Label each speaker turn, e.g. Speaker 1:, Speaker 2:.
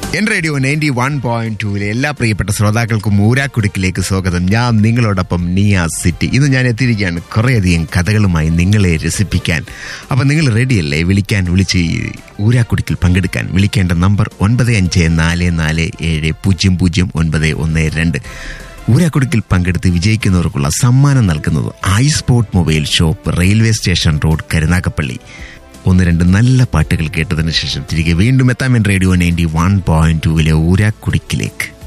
Speaker 1: N radio ninety one point ടൂവിലെ എല്ലാ പ്രിയപ്പെട്ട ശ്രോതാക്കൾക്കും ഊരാക്കുടുക്കിലേക്ക് സ്വാഗതം ഞാൻ നിങ്ങളോടൊപ്പം നിയാസ് സിറ്റി ഇന്ന് ഞാൻ എത്തിയിരിക്കുകയാണ് കുറേയധികം കഥകളുമായി നിങ്ങളെ രസിപ്പിക്കാൻ അപ്പം നിങ്ങൾ റെഡിയല്ലേ വിളിക്കാൻ വിളിച്ച് ഈ ഊരാക്കുടുക്കിൽ പങ്കെടുക്കാൻ വിളിക്കേണ്ട നമ്പർ ഒൻപത് അഞ്ച് നാല് നാല് ഏഴ് പൂജ്യം പൂജ്യം ഒൻപത് ഒന്ന് രണ്ട് ഊരാക്കുടുക്കിൽ പങ്കെടുത്ത് വിജയിക്കുന്നവർക്കുള്ള സമ്മാനം നൽകുന്നത് I sport mobile shop railway station road Karunagappally ഒന്ന് രണ്ട് നല്ല പാട്ടുകൾ കേട്ടതിന് ശേഷം തിരികെ വീണ്ടും എത്താം N radio ninety one point ടൂവിലെ ഊരാക്കുടിക്കിലേക്ക്